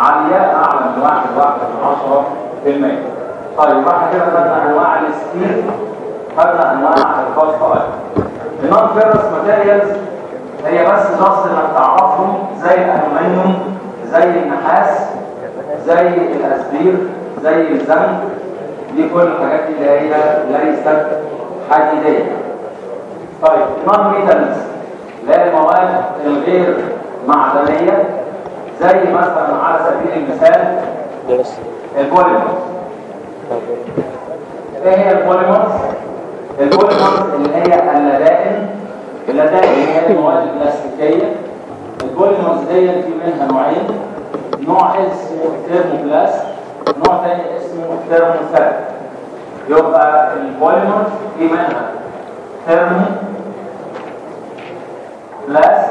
عالية أعلى من واحد واحد من عشرة في المية طيب واحد كده خدنا أنواع الستيل خدنا أنواع الكاست ايرون النون فيرس ماتيريالز هي بس جاست انك تعرفهم زي الالومنيوم زي النحاس زي الاسبير زي الزنك دي كل الحاجات دي اللي هي ليست حديديه طيب نون ميتالز اللي هي المواد الغير معدنيه زي مثلا على سبيل المثال البوليمرز ايه هي البوليمرز البوليمرز اللي هي اللدائن اللدائن هي المواد البلاستيكيه البوليمرز دي في منها نوعين نوع اسمه ثيرموبلاست نوع ثاني اسمه ثيرموسات يبقى البوليمرز في منها ثيرمو بلاست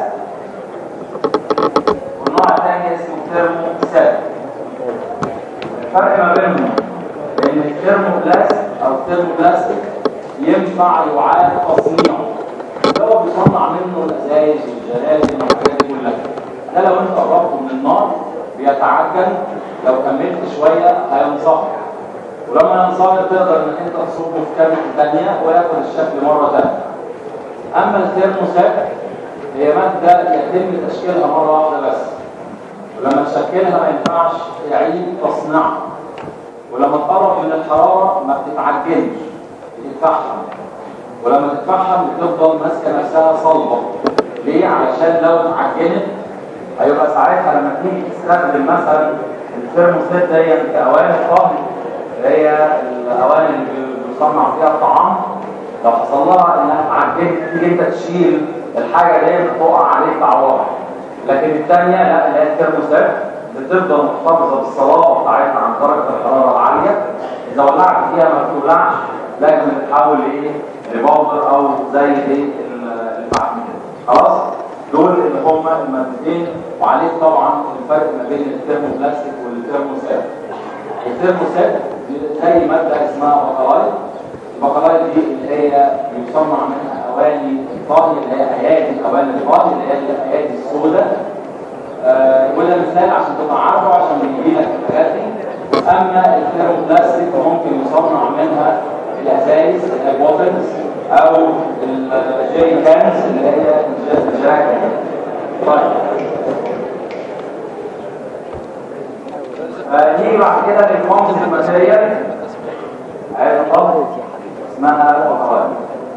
والنوع الثاني اسمه ثيرموسات الفرق ما بينهم ان الثيرموبلاست او الثيرموبلاستيك ينفع يعاد تصنيعه اللي هو بيصنع منه الازايز والجلازم والحاجات دي كلها ده لو انت قربته من النار بيتعجن لو كملت شويه هينصهر ولما ينصهر تقدر ان انت تصبه في كبت ثانيه وياخد الشكل مره ثانيه اما الثيرموسات هي ماده يتم تشكيلها مره واحده بس ولما تشكلها ما ينفعش يعيد تصنيعها ولما تقرب من الحراره ما بتتعجنش بتتفحم ولما تتفحم بتفضل ماسكه نفسها صلبه ليه علشان لو اتعجنت هيبقى ساعتها لما تيجي تستخدم مثلا الثيرموسات دي كاواني الطهي اللي هي الاواني اللي بيصنع فيها الطعام لو حصل لها انها اتعجنت تيجي انت تشيل الحاجه دي تقع عليك تعورها لكن الثانيه لا اللي هي الثيرموسات بتفضل محتفظه بالصلابه بتاعتها عن درجه الحراره العاليه اذا ولعت فيها ما بتولعش لازم تتحول لايه لبودر او زي ايه المعدن خلاص دول اللي هم المادتين وعليك طبعا الفرق ما بين الثيرموبلاستيك والثيرموسات الثيرموسات زي ماده اسمها بقلايت البقلايت دي اللي هي بيصنع منها اواني الطهي اللي هي ايادي اواني الطهي اللي هي الايادي السوداء آه وده مثال عشان تبقى عارفه عشان بيجي لك الحاجات دي اما الثيرموبلاستيك ممكن يصنع منها الازايز البوتلز او الجيري كانز اللي هي الجاكيت طيب نيجي بعد كده للكومبوزيت ماتيريال عايز طب اسمها وقائم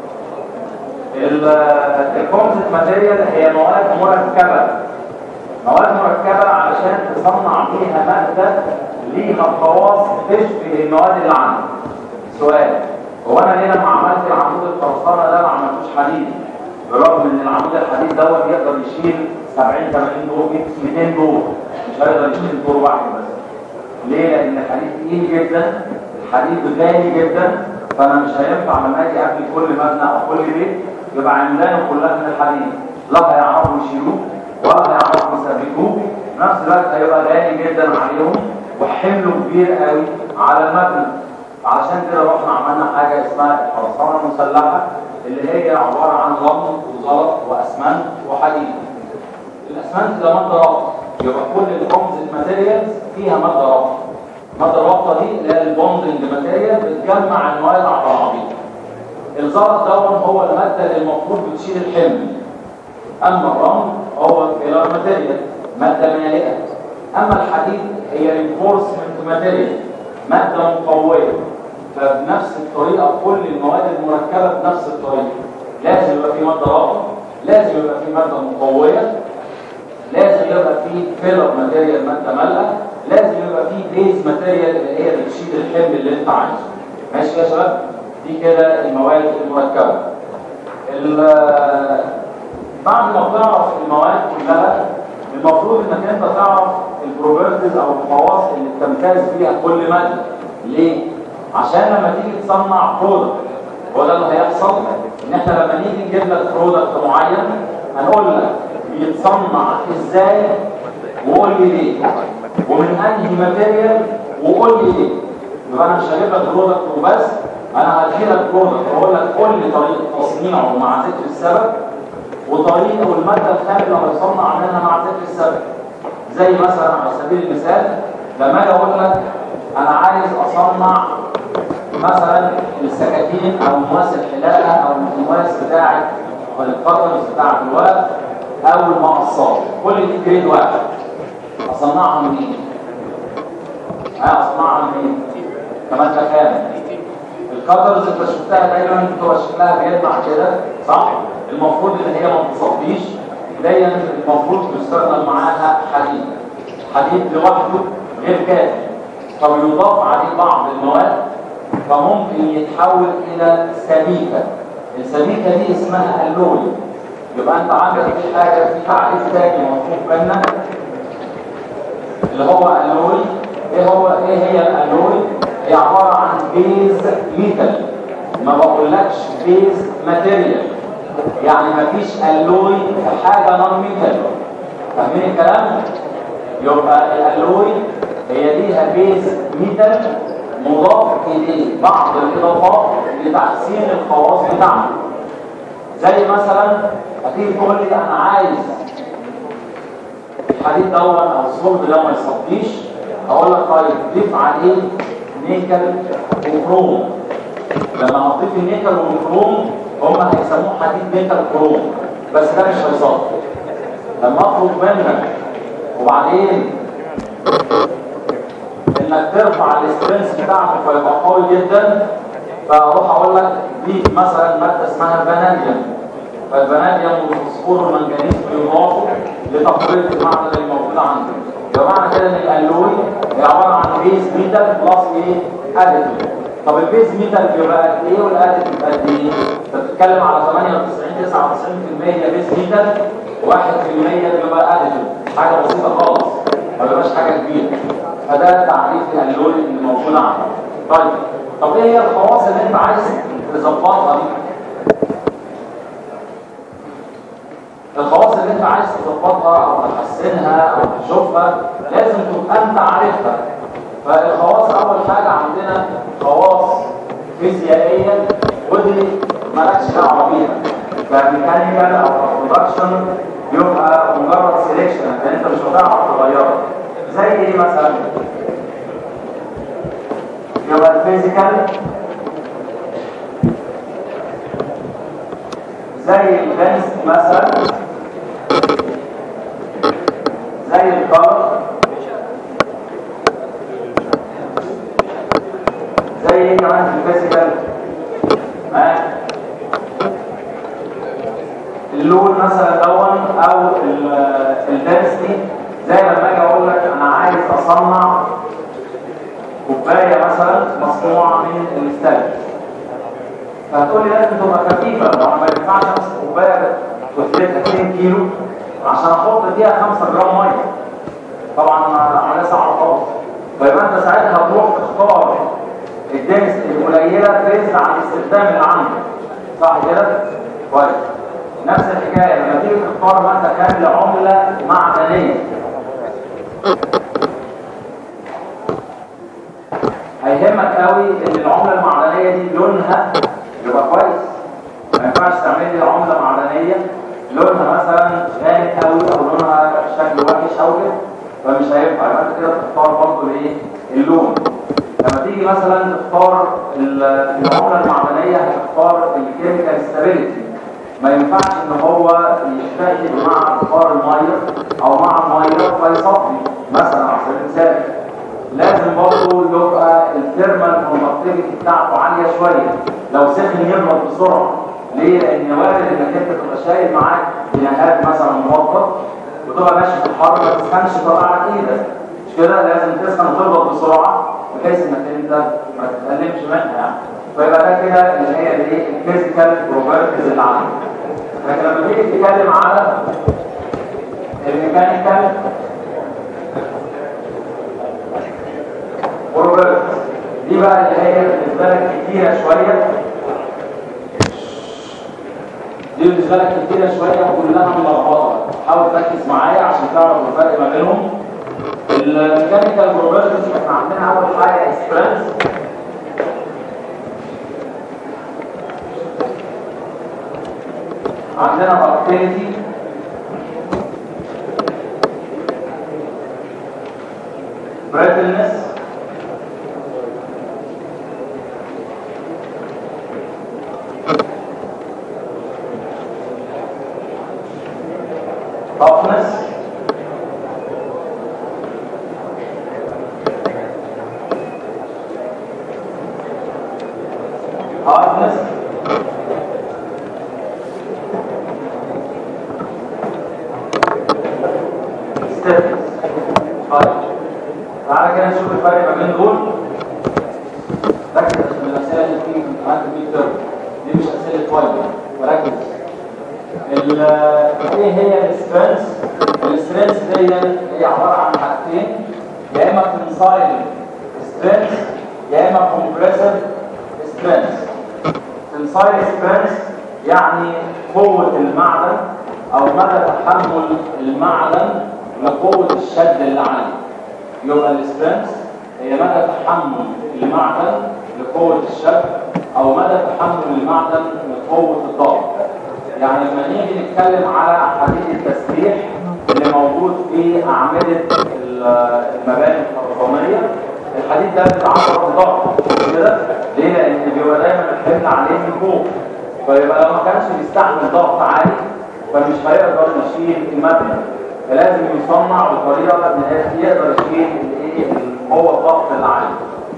الكومبوزيت ماتيريال هي مواد مركبه مواد مركبه علشان تصنع بيها ماده ليها خواص تشبه المواد اللي عندك سؤال هو انا ليه لما عملت العمود الخرسانه ده ما عملتوش حديد برغم ان العمود الحديد دوت يقدر يشيل 70 80 دور 200 دور مش هيقدر يشيل دور واحد بس ليه لان الحديد تقيل جدا الحديد غالي جدا فانا مش هينفع لما اجي ابني كل مبنى او كل بيت يبقى عمدانه كلها من الحديد لا هيعرفوا يشيلوه ولا هيعرفوا يثبتوه في نفس الوقت هيبقى غالي جدا عليهم وحمله كبير قوي على المبنى عشان كده رحنا عملنا حاجة اسمها الخرسانة المسلحة اللي هي عبارة عن رمل وزلط واسمنت وحديد الاسمنت ده مادة رابطة يبقى كل الكومبوزيت ماتيريالز فيها مادة رابطة المادة الرابطة دي اللي هي البوندنج ماتيريال بتجمع المواد على بعضيها الزلط ده هو المادة اللي المفروض بتشيل الحمل اما الرمل هو الفيلر ماتيريال مادة مالئة اما الحديد هي رينفورسمنت ماتيريال مادة مقوية فبنفس الطريقة كل المواد المركبة بنفس الطريقة لازم يبقى في مادة رابطة لازم يبقى في مادة مقوية لازم يبقى في فيلر ماتيريال مادة مالة لازم يبقى في بيز ماتيريال اللي هي بتشيل الحمل اللي انت عايزه ماشي يا شباب دي كده المواد المركبة بعد ما تعرف المواد كلها المفروض انك انت تعرف البروبرتيز او الخواص اللي بتمتاز بيها كل ماده ليه عشان لما تيجي تصنع برودكت هو ده اللي هيحصل ان احنا لما نيجي نجيب لك برودكت معين هنقول لك بيتصنع ازاي وقول لي ليه ومن انهي ماتيريال وقول لي ليه يبقى انا مش هجيب لك برودكت وبس انا هدي لك برودكت واقول لك قول لي طريقه تصنيعه مع ذكر السبب وطريقه والماده الخام اللي هيصنع منها مع ذكر السبب زي مثلا على سبيل المثال لما اجي اقول لك انا عايز اصنع مثلا السكاكين او مواس الحلاقه او المواس بتاعه القطنز بتاعه الولد او المقصات كل دي جريد واحد اصنعها منين؟ ها اصنعها منين؟ كمان كام؟ الكاترز انت شفتها دايما بتبقى شكلها بيلمع كده صح؟ المفروض ان هي ما بتصديش دايما المفروض تستخدم معاها حديد حديد لوحده غير كافي طب يضاف عليه بعض المواد فممكن يتحول الى سبيكه السبيكه دي اسمها اللوي يبقى انت عندك في حاجه في تعريف تاني مطلوب منك اللي هو اللوي ايه هو ايه هي الالوي هي عباره عن بيز ميتال ما بقولكش بيز ماتيريال يعني ما فيش الوي في حاجه نون ميتال فاهمين الكلام يبقى الالوي هي ليها بيز ميتال مضاف اليه بعض الاضافات لتحسين الخواص بتاعته زي مثلا هتيجي تقول لي انا عايز الحديد دون او الصلب ده ما يصديش اقول لك طيب ضيف عليه نيكل وكروم لما هتضيف النيكل والكروم هم هيسموه حديد نيكل كروم بس ده مش هيصدي لما اطلب منك وبعدين انك ترفع الاسترنس بتاعته فيبقى قوي جدا فاروح اقول لك دي مثلا ماده اسمها فاناديوم فالفاناديوم والفوسفور والمنجنيز بيضافوا لتقويه المعدن الموجود عندك يبقى معنى كده ان الالوي هي عباره عن بيز ميتال بلس ايه اديتيف طب البيز ميتال بيبقى قد ايه والاديتيف قد ايه انت بتتكلم على 98 99% بيز ميتال 1% بيبقى اديتيف حاجه بسيطه خالص ما بيبقاش حاجه كبيره فده تعريف الالوي اللي موجود عندك طيب طب ايه هي الخواص اللي انت عايز تظبطها دي الخواص اللي انت عايز تظبطها او تحسنها او تشوفها لازم تبقى انت عارفها فالخواص اول حاجه عندنا خواص فيزيائيه ودي مالكش دعوه بيها كميكانيكال او برودكشن يبقى مجرد سيلكشن يعني انت مش هتعرف تغيرها زي ايه مثلا يبقى الفيزيكال زي البنس مثلا زي الكار زي ايه كمان في الفيزيكال اللون مثلا دون او الدنسيتي زي لما اجي اقول لك انا عايز اصنع كوبايه مثلا مصنوعه من الستانلس فهتقول لي لازم تبقى خفيفه ما ما ينفعش امسك كوبايه كتلتها 2 كيلو عشان احط فيها 5 جرام ميه طبعا عمليه صعبه خالص فيبقى انت ساعتها هتروح تختار الدنس القليله بيز على الاستخدام اللي عندك صح كده؟ كويس نفس الحكايه لما تيجي تختار ماده كامله عمله معدنيه هيهمك قوي ان العمله المعدنيه دي لونها يبقى كويس ما ينفعش تعمل لي عمله معدنيه لونها مثلا غامق قوي او لونها شكله وحش او كده فمش هينفع يبقى انت كده تختار برضه الايه اللون لما تيجي مثلا تختار العمله المعدنيه هتختار الكيميكال ستابيليتي ما ينفعش ان هو يشتغل مع بخار الميه او مع الميه فيصفي مثلا على سبيل المثال لازم برضه يبقى الثيرمال كوندكتيفيتي بتاعته عاليه شويه لو سخن يبرد بسرعه ليه؟ لان وارد انك انت تبقى شايل معاك جناهات مثلا موظف وتبقى ماشي في الحر ما تسخنش طلع لك ايدك مش كده لازم تسخن وتبرد بسرعه بحيث انك انت ما تتألمش منها يعني فيبقى ده كده اللي هي الايه الفيزيكال بروبرتيز اللي عندك لكن لما تيجي تتكلم على الميكانيكال بروبرتيز دي بقى اللي هي بالنسبه لك كتيره شويه دي بالنسبه لك كتيره شويه وكلها ملخبطه حاول تركز معايا عشان تعرف الفرق ما بينهم الميكانيكال بروبرتيز احنا عندنا اول حاجه اسبرنس عندنا ductility brittleness toughness hardness stiffness طيب تعالى كده نشوف الفرق ما بين دول ركز عشان الاسئله اللي بتيجي في امتحانات الميد تيرم دي مش اسئله وايد وركز ال- ايه هي السترينث السترينث دي هي عباره عن حاجتين يا اما تنسايل سترينث يا اما كومبريسيف سترينث تنسايل سترينث يعني قوه المعدن او مدى تحمل المعدن لقوه الشد اللي عليه يبقى السترينث هي مدى تحمل المعدن لقوه الشد او مدى تحمل المعدن لقوه الضغط يعني لما نيجي نتكلم على حديد التسليح اللي موجود في أعمدة ال- المباني الخرسانية الحديد ده بيتعرض لضغط كده ليه؟ لأن بيبقى دايما الحمل عليه من فوق فيبقى لو ما كانش بيستحمل ضغط عالي فمش هيقدر يشيل المبنى فلازم يصنع بطريقة ان هي يقدر يشيل الايه القوة الضغط اللي عليه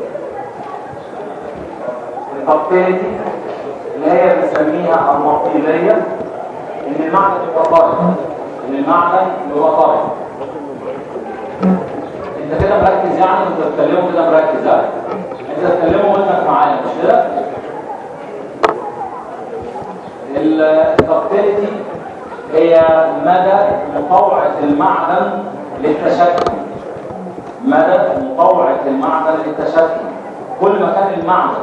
التقطيرتي اللي هي بنسميها المقيلية ان المعدن يبقى طري ان المعدن يبقى طري انت كده مركز يعني انت بتكلمه كده مركز ها انت بتكلمه وانك معايا مش كده التقطيرتي هي مدى مطوعة المعدن للتشكل مدى مطوعة المعدن للتشكل كل ما كان المعدن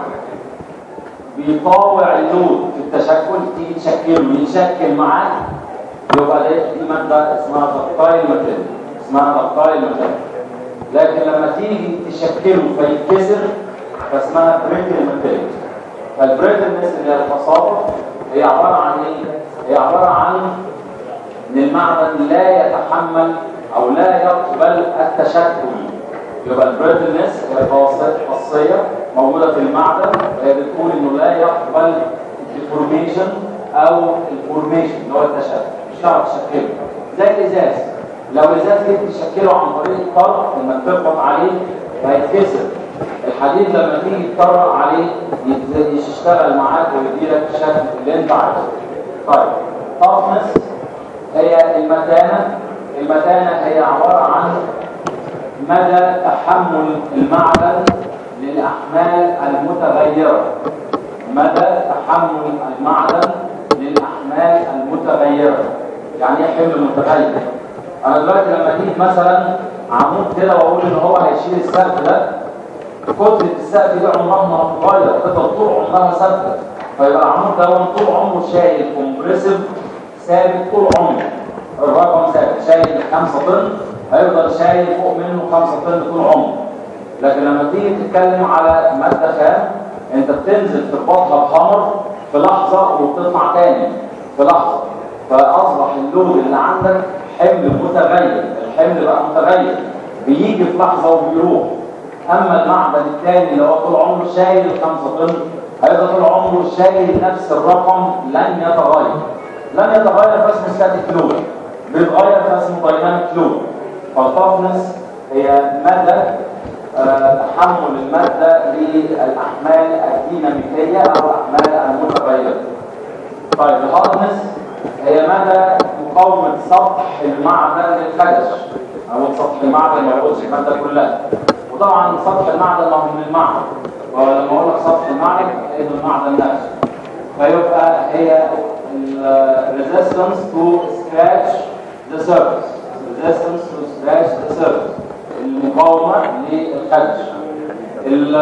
بيطاوع اللود في التشكل تيجي تشكله يشكل معاك يبقى دي دي ماده اسمها تقطايل ماتيريال اسمها تقطايل ماتيريال لكن لما تيجي تشكله فيتكسر فاسمها بريتل ماتيريال فالبريتلنس اللي هي الخصابه هي عباره عن ايه؟ هي عباره عن ان المعدن لا يتحمل او لا يقبل التشكل يبقى البريتلنس هي خاصيه خاصيه موجوده في المعدن هي بتقول انه لا يقبل الديفورميشن او الفورميشن اللي هو التشكل مش هتعرف تشكله زي الازاز لو الازاز جيت تشكله عن طريق الطرق انك تضغط عليه فيتكسر الحديد لما تيجي تطرق عليه يت- يشتغل معاك ويديلك الشكل اللي انت عايزه طيب toughness هي المتانه المتانه هي عباره عن مدى تحمل المعدن للأحمال المتغيرة مدى تحمل المعدن للأحمال المتغيرة يعني ايه حمل متغير انا دلوقتي لما اجيب مثلا عمود كده واقول ان هو هيشيل السقف ده كتلة السقف دي عمرها ما هتتغير تفضل طول عمرها ثابتة فيبقى العمود ده هو طول عمره شايل كومبريسيف ثابت طول عمره الرقم ثابت شايل 5 طن هيفضل شايل فوق منه 5 طن طول عمره لكن لما تيجي تتكلم على مادة خام انت بتنزل تربطها بخمر في لحظة وبتطلع تاني في لحظة فأصبح اللود اللي عندك حمل متغير الحمل بقى متغير بيجي في لحظة وبيروح أما المعدن الثاني اللي هو طول عمره شايل 5 طن هيبقى طول عمره شايل نفس الرقم لن يتغير لن يتغير فاسمه ستاتيك لود بيتغير فاسمه دايناميك لود فالتفنس هي مدى آه، تحمل المادة للأحمال الديناميكية أو الأحمال المتغيرة. طيب الهاردنس هي مدى مقاومة سطح المعدن للخدش أو سطح المعدن ما يقولش المادة كلها. وطبعا سطح المعدن ما هو من المعدن. ولما أقول لك سطح المعدن إنه المعدن نفسه. فيبقى هي ال resistance to scratch the surface. resistance to scratch the surface. المقاومة للخدش ال-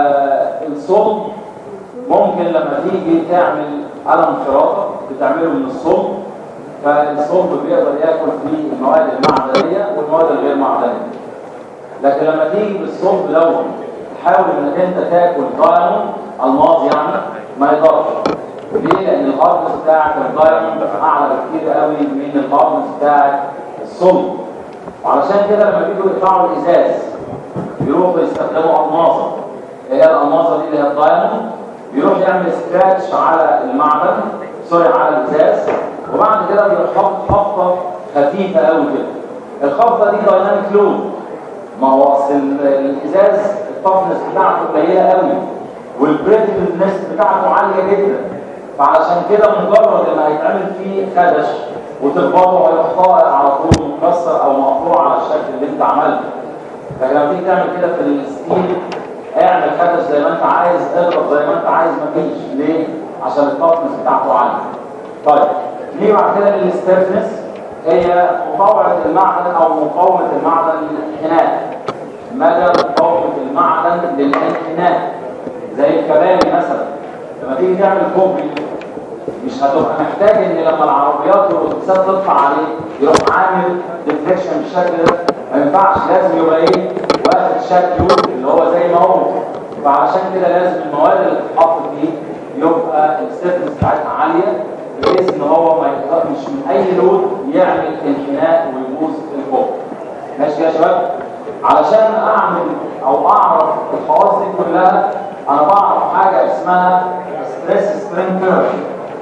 الصلب ممكن لما تيجي تعمل قلم خراطة بتعمله من الصلب فالصلب بيقدر ياكل فيه المواد المعدنية والمواد الغير معدنية لكن لما تيجي بالصلب دوت تحاول انك انت تاكل دايموند الماظ يعني ما يقدرش ليه؟ لان الهاردنس بتاعك الدايموند اعلى بكتير قوي من الهاردنس بتاعك الصلب وعلشان كده لما بيجوا يقطعوا الازاز يروحوا يستخدموا الماظه اللي هي الالماظه دي اللي هي الدايموند بيروح يعمل سكراتش على المعدن سوري على الازاز وبعد كده بيحط خبطه خفيفه قوي كده الخبطه دي دايناميك لود ما هو اصل الازاز الطفنس بتاعته قليله قوي والبريتلنس بتاعته عاليه جدا فعلشان كده مجرد ان هيتعمل فيه خدش وتخبطه هيروح طالع على طول مكسر او مقطوع على الشكل اللي انت عملته لكن لما تيجي تعمل كده في الستيل اعمل خدش زي ما انت عايز اضرب زي ما انت عايز مفيش ليه؟ عشان الطفنس بتاعته عاليه طيب نيجي بعد كده للستيفنس هي مطاوعة المعدن او مقاومة المعدن للانحناء مدى مقاومة المعدن للانحناء زي الكباري مثلا لما تيجي تعمل كوبري مش هتبقى محتاج ان لما العربيات والاتوبيسات تطلع عليه يروح عامل ديفليكشن بالشكل ده ما ينفعش لازم يبقى ايه واخد شكله اللي هو زي ما هو فعشان كده لازم المواد اللي بتتحط فيه يبقى الستفنس بتاعتها عاليه بحيث ان هو ما يقدرش من اي لود يعمل انحناء ويبوظ الفوق ماشي يا شباب علشان اعمل او اعرف الخواص دي كلها انا بعرف حاجه اسمها ستريس سترين كيرف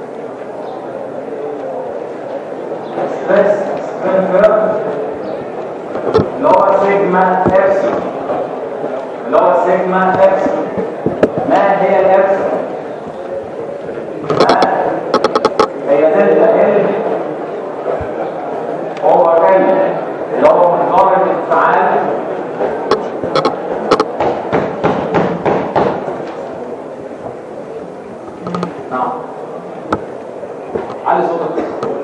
ستريس سترين كيرف اللي هو سيجما ابسلون اللي هو سيجما ابسلون ما هي الابسلون هي دلتا ال هو كان اللي هو مقدار الانفعال نعم علي صوتك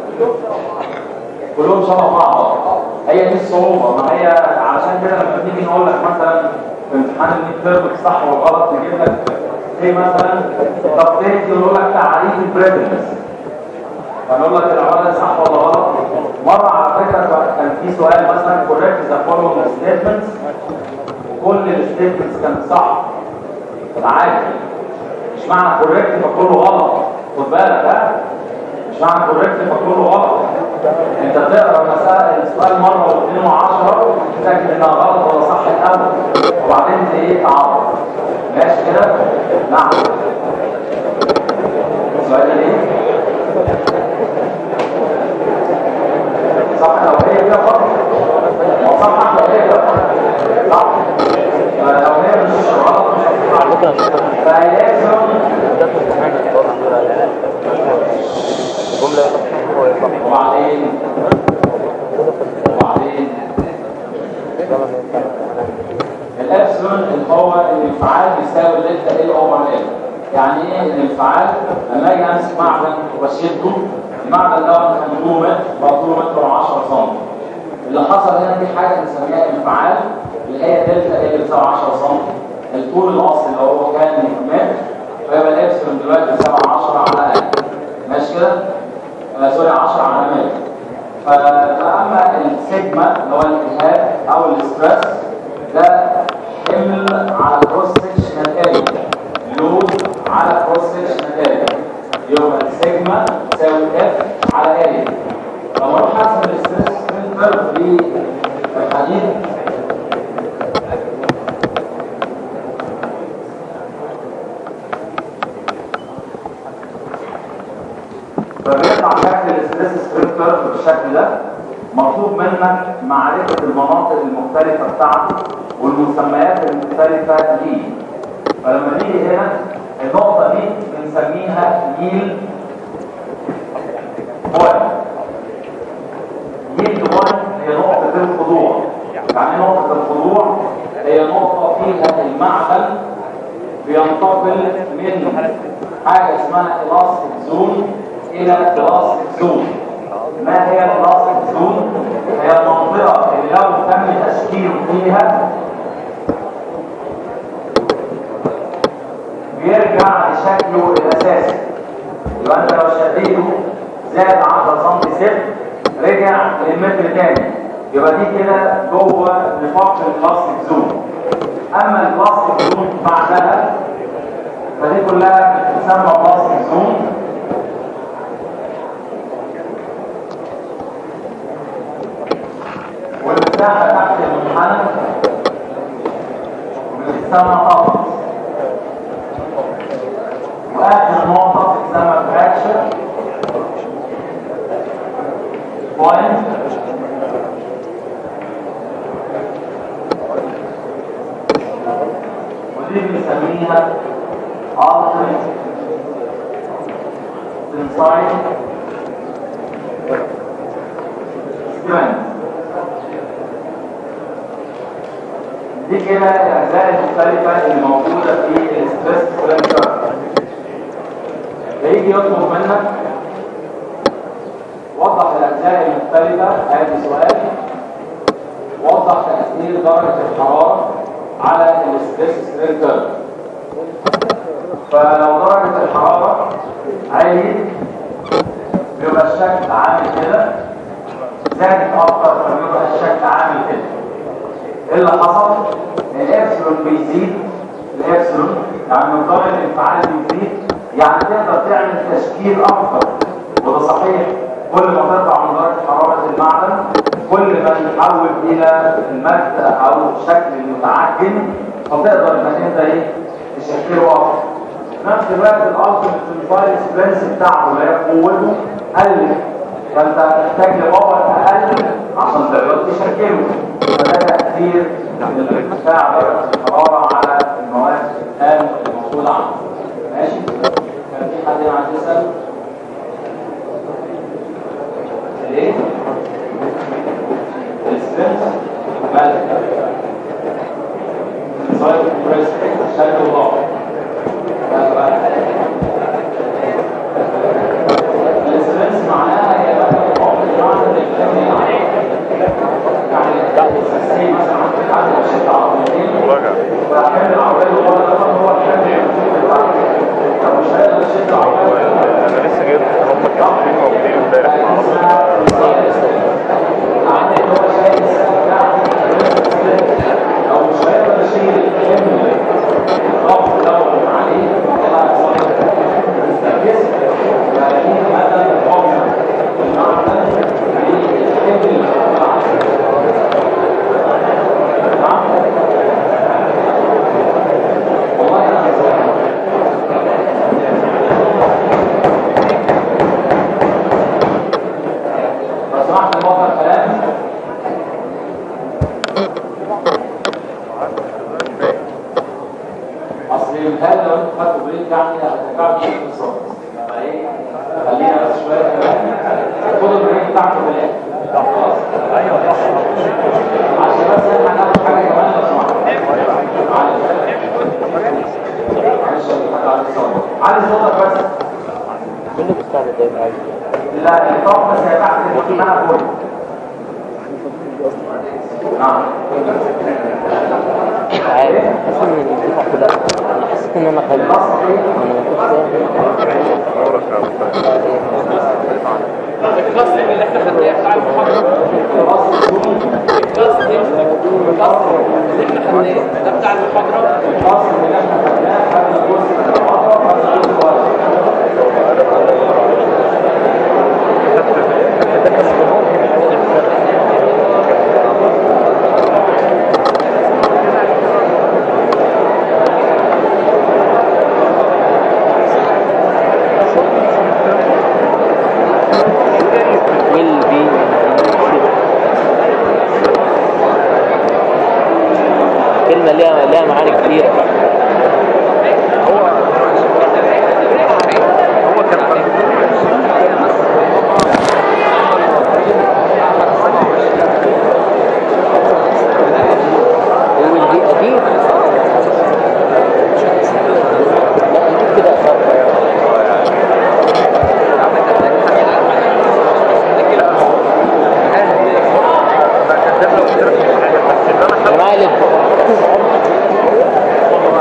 كلهم شبه بعض هي دي الصعوبة ما هي عشان كده لما بنيجي نقول لك مثلا في امتحان الميد تيرم الصح والغلط نجيب لك ايه مثلا طب تيجي يقول لك تعريف البريفلنس فنقول لك العبارة دي صح ولا غلط مرة على فكرة كان في سؤال مثلا correct the following statements وكل الستيتمنتس كانت صح عادي مش معنى correct فكله غلط خد بالك ها مش معنى correct فكله غلط انت بتقرا المسألة السؤال مرة واثنين وعشرة تتأكد انها غلط ولا صح الأول وبعدين ايه تعرف ماشي كده؟ نعم السؤال ايه؟ صح لو هي كده غلط ما هو صح لو هي كده صح لو هي مش غلط مش هتطلع فلازم وبعدين وبعدين الابسلون اللي هو الانفعال بيساوي دلتا ال اوفر ال يعني ايه الانفعال لما اجي امسك معدن واشده المعدن ده من طوله متر بقى طوله متر و10 سم اللي حصل هنا دي حاجه بنسميها انفعال اللي هي دلتا ال بتساوي 10 سم الطول الاصلي اللي هو كان متر فيبقى الابسلون دلوقتي بيساوي 10 على ال ماشي كده؟ آه سوري 10 على متر فاما السيجما اللي هو الالهاب او الاسترس ده حمل على كروس سكشنال اريا لود على كروس سكشنال اريا يبقى السيجما تساوي اف على اريا لما اروح احسب الاسترس كيرف للحديد فبيطلع شكل الاسترس سبرينكلر بالشكل ده مطلوب منك معرفة المناطق المختلفة بتاعته والمسميات المختلفة ليه فلما نيجي هنا النقطة دي بنسميها ييل بوينت ييل بوينت هي نقطة الخضوع يعني نقطة الخضوع هي نقطة فيها المعدن بينتقل من حاجة اسمها الاستيك زون الى الاستيك زون ما هي الاستيك زون هي المنطقة اللي لو تم تشكيله فيها بيرجع لشكله الاساسي يبقى انت لو شديته زاد 10 سم صفر رجع للمتر تاني يبقى دي كده جوه نطاق البلاستيك زون اما البلاستيك زون بعدها فدي كلها بتسمى بلاستيك زون والمساحه تحت المنحنى بتسمى فقط واخر نقطه بتسمى فراكشن بوينت ودي بنسميها alternate tensile strength دي كده الاجزاء المختلفه اللي موجوده في الستريس سلنتر هيجي يطلب منك وضح الاجزاء المختلفه ادي سؤال وضح تاثير درجه الحراره على الستريس سلنتر فلو درجه الحراره عاليه بيبقى الشكل عامل كده زادت اكتر فبيبقى الشكل عامل كده ايه اللي حصل الابسلون بيزيد الابسلون يعني مقدار الانفعال بيزيد يعني تقدر تعمل تشكيل اكتر وده صحيح كل ما ترفع من درجه حراره المعدن كل ما يتحول الى الماده او شكل متعجن فتقدر انك انت ايه تشكله اكتر في نفس الوقت الالتيميت تنفايل سبلنس بتاعته اللي هي قوته قلت فانت محتاج لباور اقل عشان تقدر تشكله فده تاثير من ارتفاع درجه الحراره على المواد الخام الموجوده عنده ماشي كان في حد عايز يسال ليه السبنس مالك سايد بريس شكل الله السبنس معناها هي بقى عمر المعنى الكامل يعني السي مثلا عندك عدد شد عربيتين فكان العربيه اللي ورا ده هو الكامل لو مش هيقدر يشد عربيه انا لسه جايب هم كانوا موجودين امبارح مع عندك هو شايل السقف بتاعك لو مش هيقدر يشيل الكامل الضغط دوت عليه يطلع يصير يستركز يعني هذا الضغط المعدن بالكامل نعم والله انا لو سمحت موقع الكلام اصل هل لو انت خدت بريك يعني هترجعوا في الاقتصاد يبقى ايه خلينا بس شويه كمان خد البريك بتاعكم بالاخر خلاص ايوه صح عشان بس احنا هناخد حاجه كمان لو سمحت معلش معلش علي صوتك علي صوتك بس مين اللي بيستعمل دايما عايز لا الطاقه بس هي تحت اسمها فوق نعم عارف حاسس ان الموضوع كده انا حسيت ان انا خلي النص ايه انا ما كنتش فاهم نورك يا أستاذ. الكلاس اللي احنا خدناه بتاع المحاضره النص الدون الكلاس اللي احنا خدناه ده بتاع المحاضره الفصل اللي احنا خدناه خدنا جزء من المحاضره وخدنا جزء واحد will be كلمة ليها ليها معاني كتيرة هو كان will be أكيد لا أكيد كده أصلا انا كذاب لو قلت لك حاجه بس ان انا يا معلم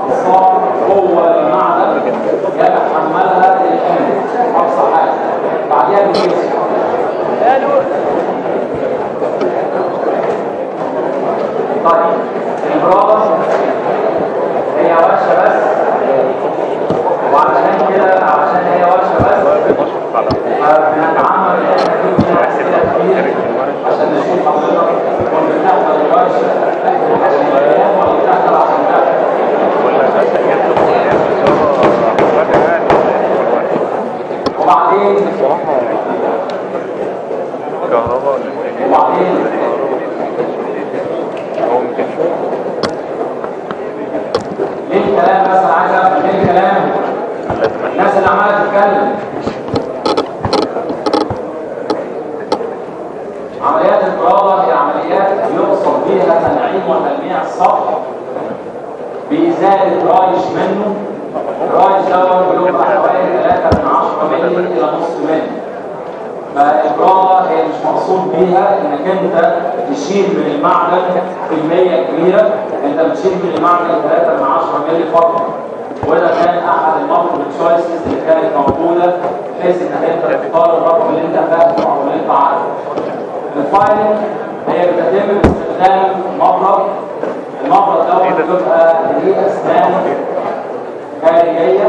اقصى قوه للمعدن يتحملها الحمل اقصى حاجه بعديها بتنزل طيب البرادة هي ورشة بس وعشان كده عشان هي ورشة بس فبنتعمل ان احنا نجيب فيها اسئله كتير عشان نشوف حضرتك كنت بتحضر الورشة عشان الكلام ولا بتحضر عشان تحضر وبعدين كهرباء وبعدين هو ممكن ليه الكلام بس انا عايز افهم ليه الكلام الناس اللي عماله تتكلم عمليات البرادة هي عمليات يقصد بها تنعيم وتلميع السطح بإزالة رايش منه الرايش دوت بيبقى حوالي 3 من 10 مللي إلى نص مللي فالبرادة هي مش مقصود بيها انك انت تشيل من المعدن كمية كبيرة انت بتشيل من المعدن 3 من 10 مللي فقط وده كان احد المالتيبل تشويسز اللي كانت موجودة بحيث انك انت تختار الرقم اللي انت فاهمه او اللي انت عارفه الفايل هي بتتم باستخدام مبرد المبرد دوت بيبقى ليه اسنان خارجيه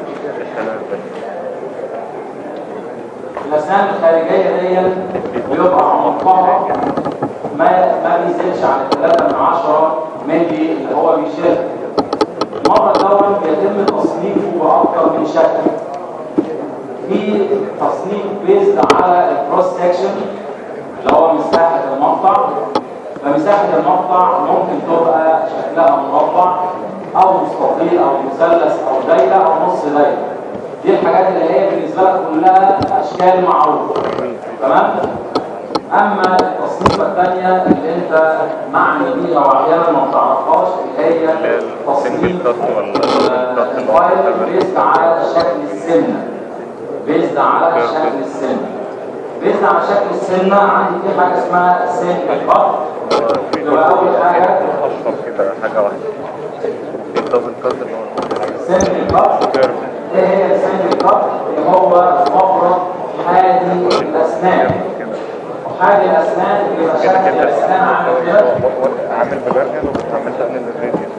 الاسنان الخارجيه دي بيبقى عمقها ما ما بيزيدش عن 3 من 10 مللي اللي هو بيشيلها المبرد دوت بيتم تصنيفه باكثر من شكل في تصنيف بيزد على الكروس سكشن اللي هو مساحة المقطع فمساحة المقطع ممكن تبقى شكلها مربع أو مستطيل أو مثلث أو دايرة أو نص دايرة دي الحاجات اللي هي بالنسبة لك كلها أشكال معروفة تمام؟ أما التصنيفة الثانية اللي أنت معني بيها وأحيانا ما بتعرفهاش اللي هي تصنيف آه، الفايل بيزد على شكل السنة بيزد على شكل السنة بيزد على شكل السنة عندي في حاجة اسمها سن الخط يبقى أول حاجة اشرب كده حاجه واحده الدبل كات اللي هو سن الخط كيرف ايه هي سن الخط اللي هو مفرد حادي الأسنان كده حادي الأسنان بيبقى كده شكل كده الأسنان عامل كده عامل بجرجل وعملت من الراديوس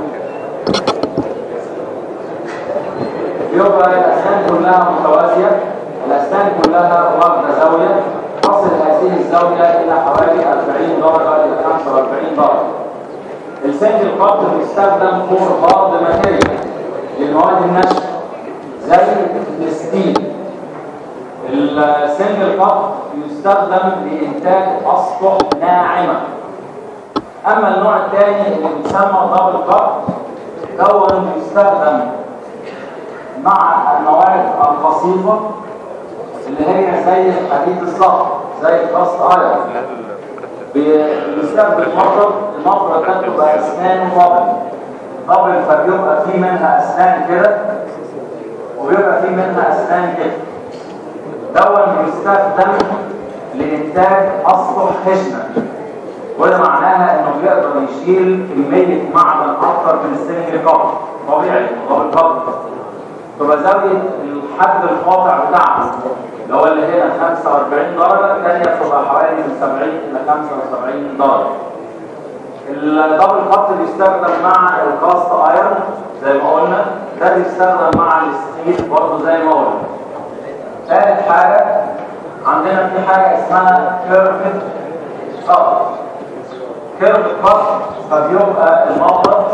يبقى الأسنان كلها متوازية الأسنان كلها واخدة زاوية تصل هذه الزاوية إلى حوالي 40 درجة إلى 45 درجة السنج الخط بيستخدم فور بعض ماتيريال للمواد الناشفة زي الستيل السنج الخط يستخدم لإنتاج أسطح ناعمة أما النوع الثاني اللي بيسمى دبل كات دون بيستخدم مع المواد القصيفة اللي هي زي الحديد الصخر زي الكاست ايرون بيستخدم مفرد المفرد ده بتبقى اسنان دبل دبل فبيبقى فيه منها اسنان كده وبيبقى فيه منها اسنان كده دون بيستخدم لانتاج اسطح خشنه وده معناها انه بيقدر يشيل كميه معدن اكتر من السنج كفر طبيعي دبل كفر تبقى زاوية الحد القاطع بتاعها اللي هو اللي هنا 45 درجة الثانية بتبقى حوالي من 70 إلى 75 درجة الدبل خط بيستخدم مع الكاست ايرون زي ما قلنا ده بيستخدم مع الستيل برضه زي ما قلنا ثالث حاجة عندنا في حاجة اسمها كيرفت خط كيرفت خط فبيبقى المفرد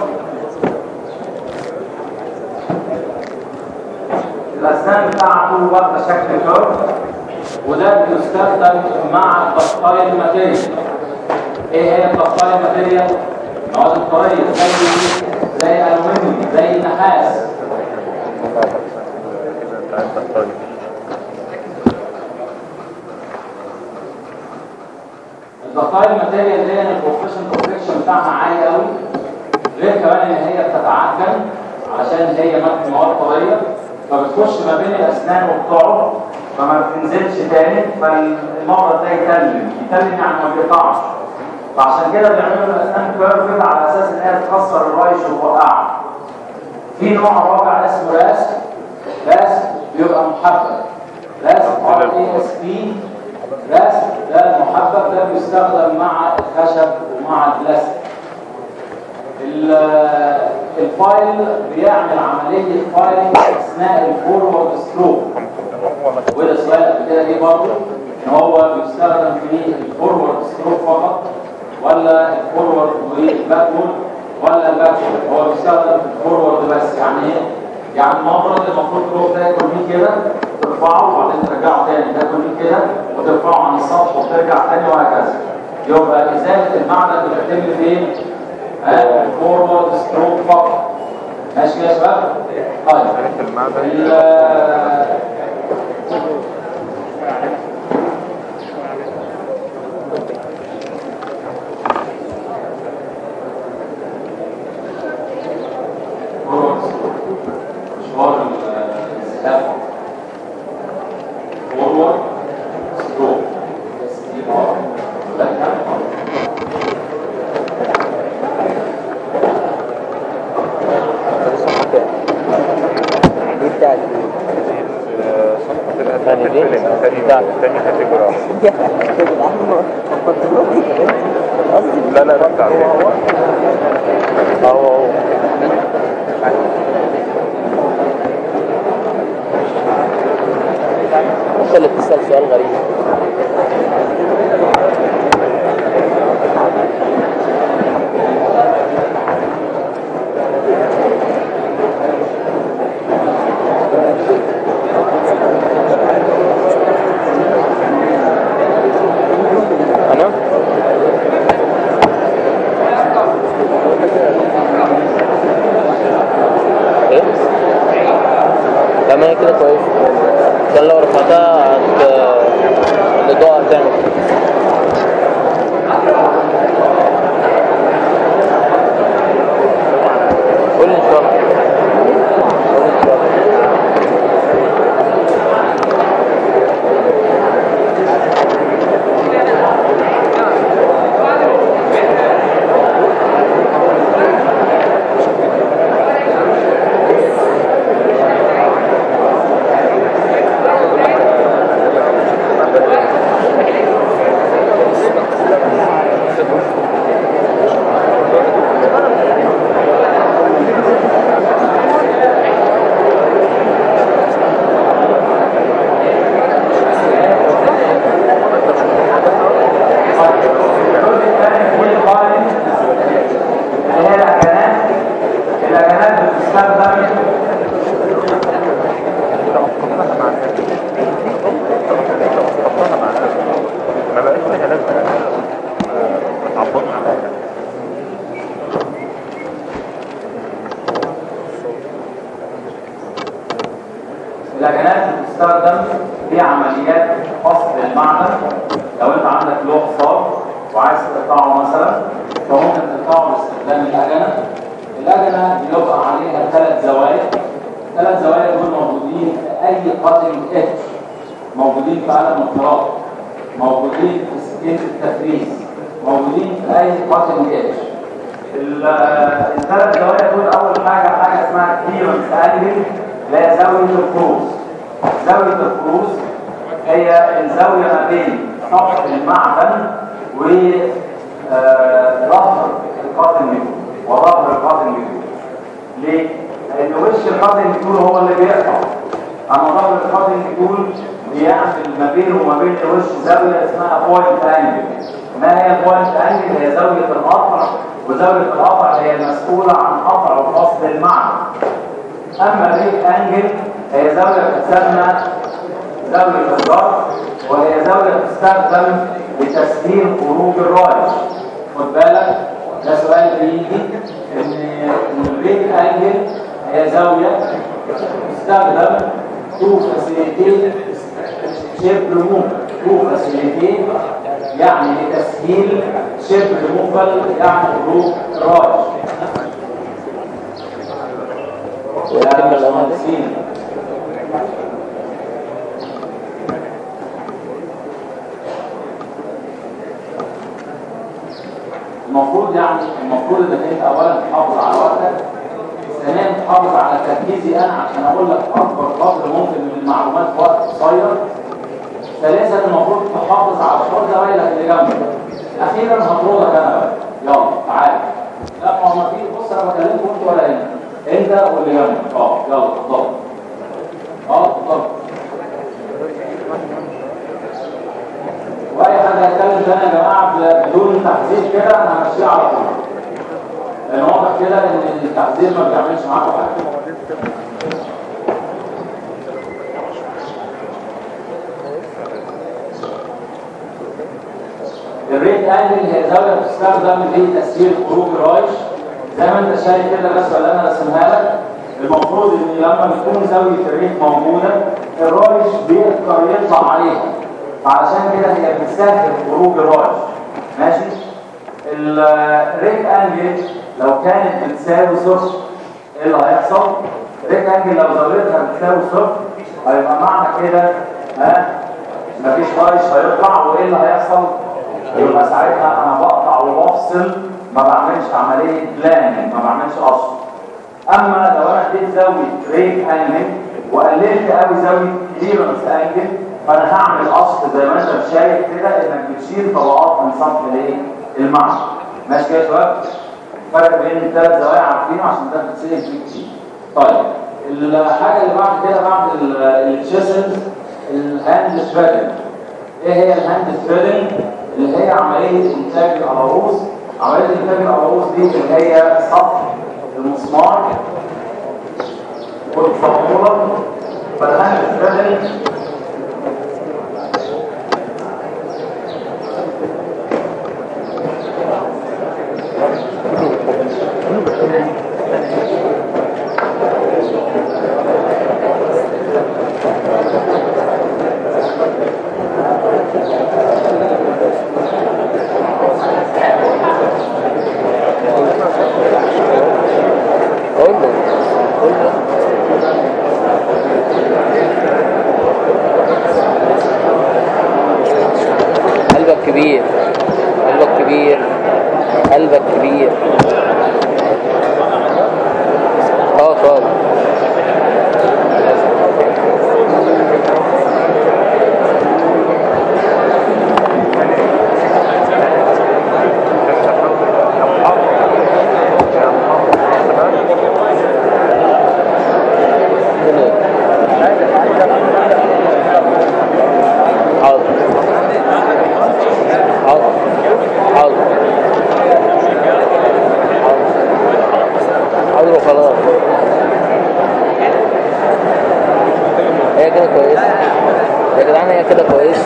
الأسنان بتاعته واخدة شكل كيرف وده بيستخدم مع التقطيع ماتيريال ايه هي التقطيع ماتيريال؟ المواد الطرية زي زي الألومنيوم زي النحاس كده بتاع التقطيع التقطيع الماتيريال دي البروفيشن بروتكشن بتاعها عالي قوي غير كمان ان هي بتتعجن علشان هي مادة مواد طرية فبتخش ما بين الاسنان وبتقعد فما بتنزلش تاني فالمرض ده يتلم يتلم يعني ما بيقطعش فعشان كده بيعملوا الاسنان كيرفد على اساس ان هي تكسر الرايش وتوقعه في نوع رابع اسمه راس راس بيبقى محبب راس ار اي اس بي راس ده المحبب ده بيستخدم مع الخشب ومع البلاستيك ال- الفايل بيعمل عملية فايلنج أثناء الفورورد ستروك وده سؤال قبل كده جه برضه ان هو بيستخدم في الفورورد ستروك فقط ولا الفورورد والباكورد ولا الباكورد هو بيستخدم في الفورورد بس يعني ايه؟ يعني المفرد المفروض تروح تاكل بيه كده ترفعه وبعدين ترجعه تاني تاكل بيه كده وترفعه عن السطح وترجع تاني وهكذا يبقى ازاله المعدن بتتم فين؟ الفورورد ستروك فقط ماشي يا شباب؟ طيب ال- فورورد ستروك مشوار الزحاف فورورد ستروك دي ار ده كام دي بتاعت تاني دي؟ تاني بتاعت. تاني كاتيجوري يا جدعان كنت قصدي لا لا لا بتاع اهو اهو انت اللي بتسأل سؤال غريب انا ايه لا ما هي كده كويس عشان لو رفعتها هت الاضاءة هتعمل قول لي ان شاء الله قول لي ان شاء الله الجزء الثاني من الفايل اللي هي الاعلانات الاعلانات بتستخدم ما بقاش لها لازمه بتعبطنا عليها الاعلانات بتستخدم في عمليات فصل المعدن لو انت عندك لوح صاج وعايز تقطعه مثلا فممكن تقطعه باستخدام الاجنه الاجنه بيبقى عليها ثلاث زوايا الثلاث زوايا دول موجودين في اي قاتل اتش موجودين في قلم الخراط موجودين في سكين التفريز موجودين في اي قاتل اتش ال- الثلاث زوايا دول اول حاجه حاجه اسمها كليرنس انجل اللي هي زاويه الخروج زاويه الخروج هي الزاويه ما بين سطح المعدن و آه، ظهر القاتل منه وظهر القاتل منه ليه؟ لان وش القاتل منه هو اللي بيقطع اما ظهر القاتل منه بيعمل ما بينه وما بين الوش زاويه اسمها بوينت انجل ما هي البوينت انجل هي زاويه القطع وزاويه القطع هي المسؤوله عن قطع وفصل المعنى اما الريت انجل هي زاويه تسمى زاويه الضغط وهي زاويه تستخدم لتسهيل خروج الرايش خد بالك ده سؤال بيجي ان إن الريت انجل هي زاويه تستخدم تو فاسيليتيت شيب ريموف تو فاسيليتيت يعني لتسهيل شيب ريموفال يعني خروج الرايش والكلمة يا الأولى دي؟ مهندسين المفروض يعني المفروض انك انت اولا تحافظ على وقتك ثانيا تحافظ على تركيزي انا عشان اقول لك اكبر قدر ممكن من المعلومات في وقت قصير ثالثا المفروض تحافظ على شعور زمايلك اللي جنبك اخيرا هطردك انا بقى يلا تعالى لا ما هو ما في بص انا بكلمكم انتوا ولا هنا انت واللي جنبك اه يلا اتفضل اه اتفضل واي حد هيتكلم تاني يا جماعه بدون تحذير كده انا همشيه على طول لان واضح كده ان التحذير ما بيعملش معاكم حاجه الريت انجل هي زاويه بتستخدم لتسيير خروج الرايش زي ما انت شايف كده الرسمه اللي انا رسمها لك المفروض ان لما تكون زاويه الريت موجوده الرايش بيقدر يطلع عليها فعشان كده هي بتسهل خروج الرايش ماشي الريت انجل لو كانت بتساوي صفر ايه اللي هيحصل؟ الريت انجل لو زاويتها بتساوي صفر هيبقى معنى كده ها مفيش رايش هيطلع وايه اللي هيحصل؟ يبقى ساعتها انا بقطع وبفصل ما بعملش عمليه بلاننج ما بعملش قصر اما لو انا اديت زاويه ريت انجل وقللت قوي زاويه كليرنس انجل فانا هعمل قصر زي ما انت شايف كده انك بتشيل طبقات من سطح الايه المعمل ماشي كده يا شباب فرق بين الثلاث زوايا عارفينه عشان ده بتسال فيه كتير طيب الحاجه اللي بعد كده بعد التشيسلز الهاند ثريدنج ايه هي الهاند ثريدنج اللي هي عمليه انتاج العروس عمليه انتاج العروس دي اللي هي سطح المسمار والصاموله فالهاند ثريدنج قول له قول له قلبك كبير قلبك كبير قلبك كبير اه طبعا حاضر حاضر حاضر حاضر وخلاص هي كده كويس يا جدعان هي كده كويس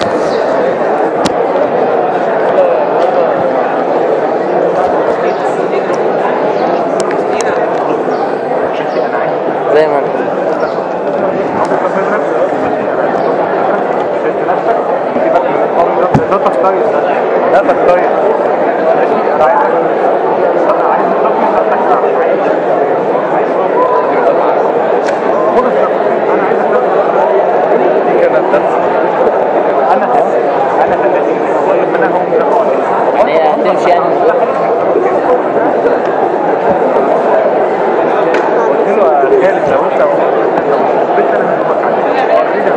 زي ما انت ده تختير ده تختير انا عايز انا عايز خد الشخص انا عايز كده انا انا 30 طيب انا هم يعني هي هتمشي يعني من دول. قلت له يا خالد لو انت بنت انا هجيبك عليه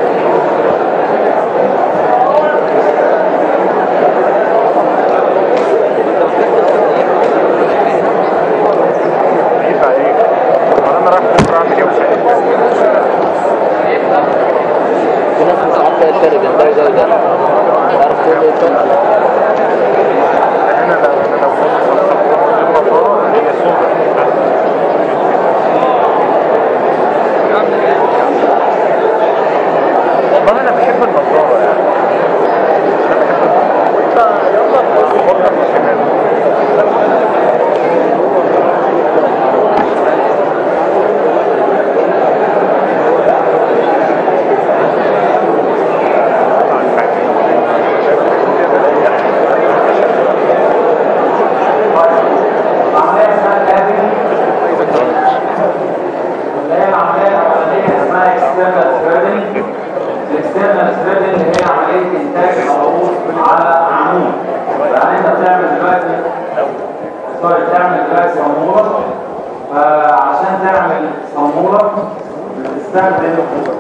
عيب عليك وانا انا رايح بكره اعمل يوم شقه في ناس مش عارفه ايه الفرق بين ده وده وده تعرف تقول ايه الفرق انا لو انا لو كنت المطار هي سودا والله انا بحب النظاره يعني انا بحب النظاره يلا بفكر من الشمال بتستخدم